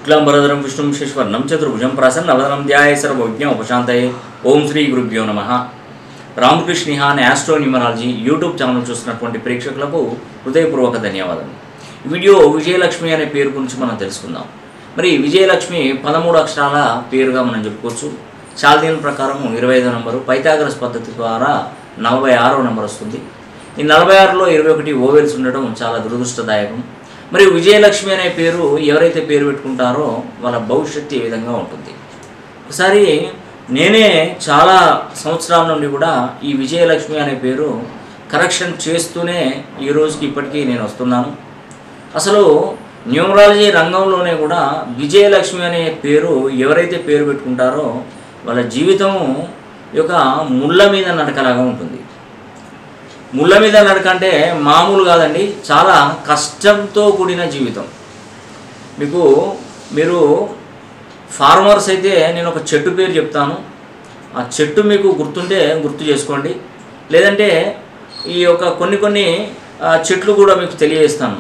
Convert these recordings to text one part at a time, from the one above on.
శుక్లాంబరధరం విష్ణుం శశ్వర్ణం చతుర్భుజం ప్రసన్నవదనం ధ్యాయ సర్వజ్ఞ ఉపశాంతయే ఓం శ్రీ గురుభ్యో నమ రామకృష్ణ నిహాన్ యాస్ట్రో న్యూమరాలజీ యూట్యూబ్ ఛానల్ చూస్తున్నటువంటి ప్రేక్షకులకు హృదయపూర్వక ధన్యవాదాలు ఈ వీడియో విజయలక్ష్మి అనే పేరు గురించి మనం తెలుసుకుందాం మరి విజయలక్ష్మి పదమూడు అక్షరాల పేరుగా మనం చెప్పుకోవచ్చు చాల్దీన్ ప్రకారం ఇరవై ఐదో నంబరు పైథాగరస్ పద్ధతి ద్వారా నలభై ఆరో నెంబర్ వస్తుంది ఈ నలభై ఆరులో ఇరవై ఒకటి ఓవెల్స్ ఉండడం చాలా దురదృష్టదాయకం మరి విజయలక్ష్మి అనే పేరు ఎవరైతే పేరు పెట్టుకుంటారో వాళ్ళ భవిష్యత్తు ఏ విధంగా ఉంటుంది ఒకసారి నేనే చాలా సంవత్సరాల నుండి కూడా ఈ విజయలక్ష్మి అనే పేరు కరెక్షన్ చేస్తూనే ఈ రోజుకి ఇప్పటికీ నేను వస్తున్నాను అసలు న్యూమరాలజీ రంగంలోనే కూడా విజయలక్ష్మి అనే పేరు ఎవరైతే పేరు పెట్టుకుంటారో వాళ్ళ జీవితం యొక్క ముళ్ళ మీద నడకలాగా ఉంటుంది ముళ్ళ మీద నడక అంటే మామూలు కాదండి చాలా కష్టంతో కూడిన జీవితం మీకు మీరు ఫార్మర్స్ అయితే నేను ఒక చెట్టు పేరు చెప్తాను ఆ చెట్టు మీకు గుర్తుంటే గుర్తు చేసుకోండి లేదంటే ఈ యొక్క కొన్ని కొన్ని ఆ, చెట్లు కూడా మీకు తెలియజేస్తాను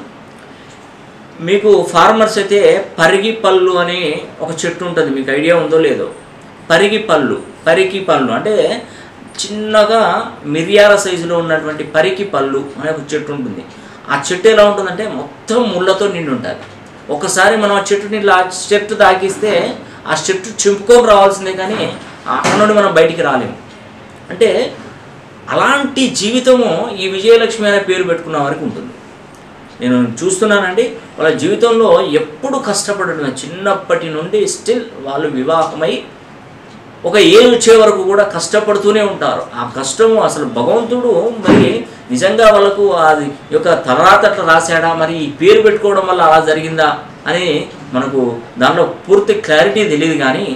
మీకు ఫార్మర్స్ అయితే పరిగి పళ్ళు అని ఒక చెట్టు ఉంటుంది మీకు ఐడియా ఉందో లేదో పరిగి పళ్ళు పరికి పళ్ళు అంటే చిన్నగా మిరియాల సైజులో ఉన్నటువంటి పరికి పళ్ళు అనే ఒక చెట్టు ఉంటుంది ఆ చెట్టు ఎలా ఉంటుందంటే మొత్తం ముళ్ళతో నిండి ఉంటుంది ఒకసారి మనం ఆ చెట్టుని ఇలా చెట్టు తాకిస్తే ఆ చెట్టు చింపుకొని రావాల్సిందే కానీ అక్కడ నుండి మనం బయటికి రాలేము అంటే అలాంటి జీవితము ఈ విజయలక్ష్మి అనే పేరు పెట్టుకున్న వారికి ఉంటుంది నేను చూస్తున్నానండి వాళ్ళ జీవితంలో ఎప్పుడు కష్టపడడం చిన్నప్పటి నుండి స్టిల్ వాళ్ళు వివాహమై ఒక ఏజ్ వచ్చే వరకు కూడా కష్టపడుతూనే ఉంటారు ఆ కష్టము అసలు భగవంతుడు మరి నిజంగా వాళ్ళకు అది యొక్క తర్వాత అట్లా రాశాడా మరి ఈ పేరు పెట్టుకోవడం వల్ల అలా జరిగిందా అని మనకు దానిలో పూర్తి క్లారిటీ తెలియదు కానీ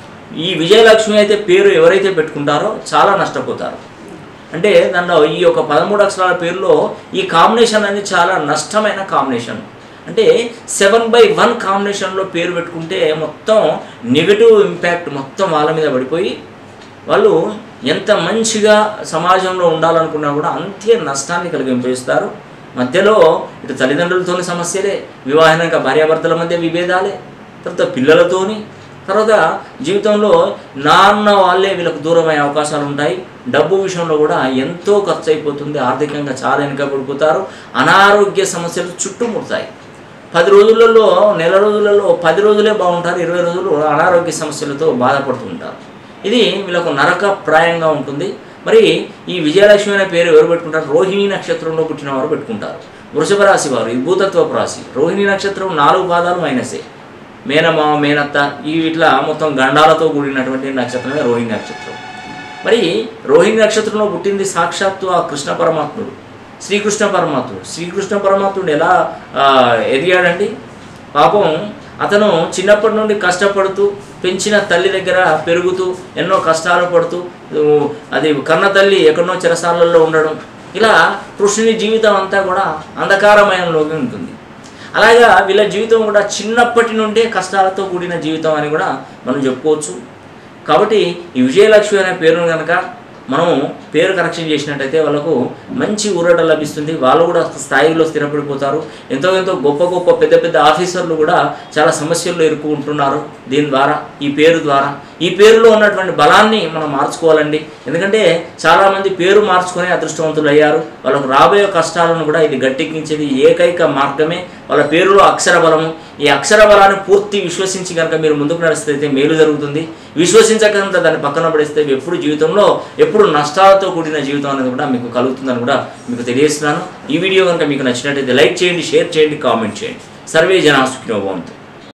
ఈ విజయలక్ష్మి అయితే పేరు ఎవరైతే పెట్టుకుంటారో చాలా నష్టపోతారు అంటే దానిలో ఈ యొక్క పదమూడు అక్షరాల పేరులో ఈ కాంబినేషన్ అనేది చాలా నష్టమైన కాంబినేషన్ అంటే సెవెన్ బై వన్ కాంబినేషన్లో పేరు పెట్టుకుంటే మొత్తం నెగటివ్ ఇంపాక్ట్ మొత్తం వాళ్ళ మీద పడిపోయి వాళ్ళు ఎంత మంచిగా సమాజంలో ఉండాలనుకున్నా కూడా అంతే నష్టాన్ని కలిగింపజేస్తారు మధ్యలో ఇటు తల్లిదండ్రులతోని సమస్యలే వివాహానిక భార్యాభర్తల మధ్య విభేదాలే తర్వాత పిల్లలతోని తర్వాత జీవితంలో నాన్న వాళ్ళే వీళ్ళకు దూరమయ్యే అవకాశాలు ఉంటాయి డబ్బు విషయంలో కూడా ఎంతో ఖర్చు అయిపోతుంది ఆర్థికంగా చాలా వెనుకబడిపోతారు అనారోగ్య సమస్యలు చుట్టుముడతాయి పది రోజులలో నెల రోజులలో పది రోజులే బాగుంటారు ఇరవై రోజులు అనారోగ్య సమస్యలతో బాధపడుతూ ఉంటారు ఇది వీళ్ళకు నరక ప్రాయంగా ఉంటుంది మరి ఈ విజయలక్ష్మి అనే పేరు ఎవరు పెట్టుకుంటారు రోహిణి నక్షత్రంలో పుట్టిన వారు పెట్టుకుంటారు వృషభ రాశి వారు ఈ భూతత్వపు రాశి రోహిణి నక్షత్రం నాలుగు పాదాలు మైనసే మేనమామ మేనత్త ఈ ఇట్లా మొత్తం గండాలతో కూడినటువంటి నక్షత్రమే రోహిణి నక్షత్రం మరి రోహిణి నక్షత్రంలో పుట్టింది సాక్షాత్తు ఆ కృష్ణ పరమాత్ముడు శ్రీకృష్ణ పరమాత్ముడు శ్రీకృష్ణ పరమాత్ముడు ఎలా ఆ, ఎదిగాడండి పాపం అతను చిన్నప్పటి నుండి కష్టపడుతూ పెంచిన తల్లి దగ్గర పెరుగుతూ ఎన్నో కష్టాలు పడుతూ ఊ, అది కన్న తల్లి ఎక్కడనో చెరసాలలో ఉండడం ఇలా కృష్ణుని జీవితం అంతా కూడా అంధకారమయంలోకి ఉంటుంది అలాగా వీళ్ళ జీవితం కూడా చిన్నప్పటి నుండే కష్టాలతో కూడిన జీవితం అని కూడా మనం చెప్పుకోవచ్చు కాబట్టి ఈ విజయలక్ష్మి అనే పేరును కనుక మనం పేరు కరెక్షన్ చేసినట్టయితే వాళ్ళకు మంచి ఊరట లభిస్తుంది వాళ్ళు కూడా స్థాయిలో స్థిరపడిపోతారు ఎంతో ఎంతో గొప్ప గొప్ప పెద్ద పెద్ద ఆఫీసర్లు కూడా చాలా సమస్యల్లో ఇరుక్కుంటున్నారు దీని ద్వారా ఈ పేరు ద్వారా ఈ పేరులో ఉన్నటువంటి బలాన్ని మనం మార్చుకోవాలండి ఎందుకంటే చాలామంది పేరు మార్చుకొని అదృష్టవంతులు అయ్యారు వాళ్ళకు రాబోయే కష్టాలను కూడా ఇది గట్టెక్కించేది ఏకైక మార్గమే వాళ్ళ పేరులో అక్షర బలము ఈ అక్షర బలాన్ని పూర్తి విశ్వసించి కనుక మీరు ముందుకు నడిస్తే మేలు జరుగుతుంది విశ్వసించకుండా దాన్ని పక్కన పడేస్తే ఎప్పుడు జీవితంలో ఎప్పుడు నష్టాలతో కూడిన జీవితం అనేది కూడా మీకు కలుగుతుందని కూడా మీకు తెలియజేస్తున్నాను ఈ వీడియో కనుక మీకు నచ్చినట్టయితే లైక్ చేయండి షేర్ చేయండి కామెంట్ చేయండి సర్వే జనా సుఖినో భవంతు